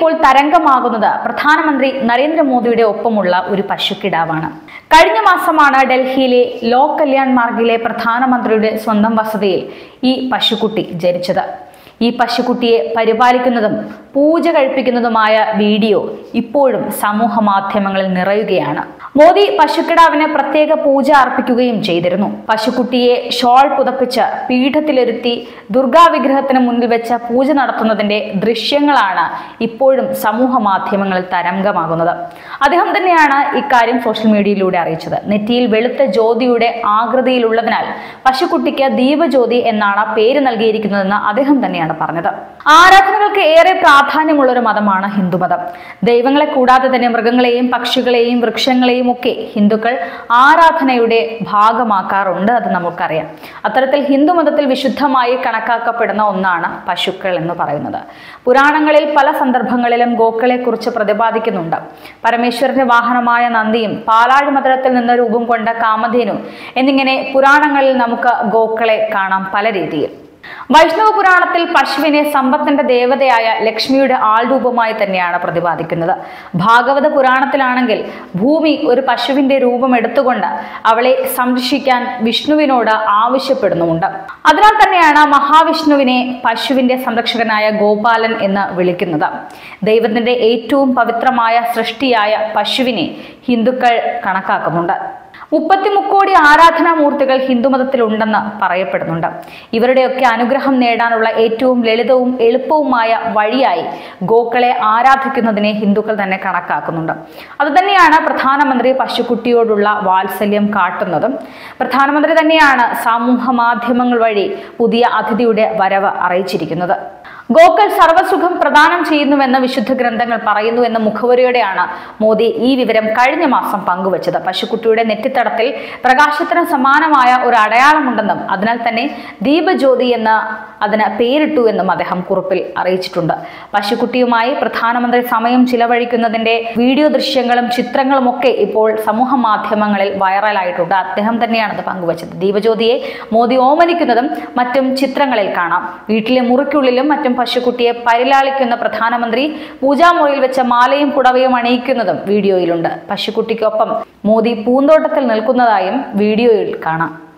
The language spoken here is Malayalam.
ഇപ്പോൾ തരംഗമാകുന്നത് പ്രധാനമന്ത്രി നരേന്ദ്രമോദിയുടെ ഒപ്പമുള്ള ഒരു പശുക്കിടാവാണ് കഴിഞ്ഞ മാസമാണ് ഡൽഹിയിലെ ലോക് കല്യാൺ മാർഗിലെ പ്രധാനമന്ത്രിയുടെ സ്വന്തം വസതിയിൽ ഈ പശുക്കുട്ടി ജനിച്ചത് ഈ പശുക്കുട്ടിയെ പരിപാലിക്കുന്നതും പൂജ കഴിപ്പിക്കുന്നതുമായ വീഡിയോ ഇപ്പോഴും സമൂഹ മാധ്യമങ്ങളിൽ നിറയുകയാണ് മോദി പശുക്കിടാവിന് പ്രത്യേക പൂജ അർപ്പിക്കുകയും ചെയ്തിരുന്നു പശുക്കുട്ടിയെ ഷോൾ പുതപ്പിച്ച് പീഠത്തിലിരുത്തി ദുർഗാ വിഗ്രഹത്തിന് മുന്നിൽ വെച്ച പൂജ നടത്തുന്നതിന്റെ ദൃശ്യങ്ങളാണ് ഇപ്പോഴും സമൂഹ മാധ്യമങ്ങളിൽ തരംഗമാകുന്നത് അദ്ദേഹം തന്നെയാണ് ഇക്കാര്യം സോഷ്യൽ മീഡിയയിലൂടെ അറിയിച്ചത് നെറ്റിയിൽ വെളുത്ത ജ്യോതിയുടെ ആകൃതിയിലുള്ളതിനാൽ പശുക്കുട്ടിക്ക് ദീപജ്യോതി എന്നാണ് പേര് നൽകിയിരിക്കുന്നതെന്ന് അദ്ദേഹം തന്നെയാണ് പറഞ്ഞത് ആരാധനകൾക്ക് ഏറെ പ്രാധാന്യമുള്ള ഒരു മതമാണ് ഹിന്ദുമതം ദൈവങ്ങളെ കൂടാതെ തന്നെ മൃഗങ്ങളെയും പക്ഷികളെയും വൃക്ഷങ്ങളെയും ഒക്കെ ഹിന്ദുക്കൾ ആരാധനയുടെ ഭാഗമാക്കാറുണ്ട് അത് നമുക്കറിയാം അത്തരത്തിൽ ഹിന്ദുമതത്തിൽ വിശുദ്ധമായി കണക്കാക്കപ്പെടുന്ന ഒന്നാണ് പശുക്കൾ എന്ന് പറയുന്നത് പുരാണങ്ങളിൽ പല സന്ദർഭങ്ങളിലും ഗോക്കളെ കുറിച്ച് പ്രതിപാദിക്കുന്നുണ്ട് പരമേശ്വരന്റെ വാഹനമായ നന്ദിയും പാലാഴി മതത്തിൽ നിന്ന് രൂപം കൊണ്ട കാമധേനു എന്നിങ്ങനെ പുരാണങ്ങളിൽ നമുക്ക് ഗോക്കളെ കാണാം പല രീതിയിൽ വൈഷ്ണവ പുരാണത്തിൽ പശുവിനെ സമ്പത്തിന്റെ ദേവതയായ ലക്ഷ്മിയുടെ ആൾരൂപമായി തന്നെയാണ് പ്രതിപാദിക്കുന്നത് ഭാഗവത പുരാണത്തിലാണെങ്കിൽ ഭൂമി ഒരു പശുവിന്റെ രൂപം എടുത്തുകൊണ്ട് അവളെ സംരക്ഷിക്കാൻ വിഷ്ണുവിനോട് ആവശ്യപ്പെടുന്നുമുണ്ട് അതിനാൽ തന്നെയാണ് മഹാവിഷ്ണുവിനെ പശുവിന്റെ സംരക്ഷകനായ ഗോപാലൻ എന്ന് വിളിക്കുന്നത് ദൈവത്തിന്റെ ഏറ്റവും പവിത്രമായ സൃഷ്ടിയായ പശുവിനെ ഹിന്ദുക്കൾ കണക്കാക്കുന്നുണ്ട് മുപ്പത്തിമുക്കോടി ആരാധനാമൂർത്തികൾ ഹിന്ദുമതത്തിലുണ്ടെന്ന് പറയപ്പെടുന്നുണ്ട് ഇവരുടെയൊക്കെ അനുഗ്രഹം നേടാനുള്ള ഏറ്റവും ലളിതവും എളുപ്പവുമായ വഴിയായി ഗോക്കളെ ആരാധിക്കുന്നതിനെ ഹിന്ദുക്കൾ തന്നെ കണക്കാക്കുന്നുണ്ട് അതുതന്നെയാണ് പ്രധാനമന്ത്രി പശുക്കുട്ടിയോടുള്ള വാത്സല്യം കാട്ടുന്നതും പ്രധാനമന്ത്രി തന്നെയാണ് സമൂഹ മാധ്യമങ്ങൾ വഴി പുതിയ അതിഥിയുടെ വരവ് അറിയിച്ചിരിക്കുന്നത് ഗോക്കൾ സർവ്വസുഖം പ്രദാനം ചെയ്യുന്നുവെന്ന് വിശുദ്ധ ഗ്രന്ഥങ്ങൾ പറയുന്നു എന്ന മുഖവരിയോടെയാണ് മോദി ഈ വിവരം കഴിഞ്ഞ മാസം പങ്കുവച്ചത് പശുക്കുട്ടിയുടെ നെറ്റിത്തടത്തിൽ പ്രകാശത്തിന് സമാനമായ ഒരു അടയാളമുണ്ടെന്നും അതിനാൽ തന്നെ ദീപജ്യോതി എന്ന് അതിന് പേരിട്ടു എന്നും അദ്ദേഹം കുറിപ്പിൽ അറിയിച്ചിട്ടുണ്ട് പശുക്കുട്ടിയുമായി പ്രധാനമന്ത്രി സമയം ചിലവഴിക്കുന്നതിന്റെ വീഡിയോ ദൃശ്യങ്ങളും ചിത്രങ്ങളും ഒക്കെ ഇപ്പോൾ സമൂഹ മാധ്യമങ്ങളിൽ വൈറലായിട്ടുണ്ട് അദ്ദേഹം തന്നെയാണ് അത് പങ്കുവച്ചത് ദീപജ്യോതിയെ മോദി ഓമനിക്കുന്നതും മറ്റും ചിത്രങ്ങളിൽ കാണാം വീട്ടിലെ മുറിക്കുള്ളിലും മറ്റും പശുക്കുട്ടിയെ പരിലാളിക്കുന്ന പ്രധാനമന്ത്രി പൂജാമുറിയിൽ വെച്ച മാലയും പുടവയും അണിയിക്കുന്നതും വീഡിയോയിലുണ്ട് പശുക്കുട്ടിക്കൊപ്പം മോദി പൂന്തോട്ടത്തിൽ നിൽക്കുന്നതായും വീഡിയോയിൽ കാണാം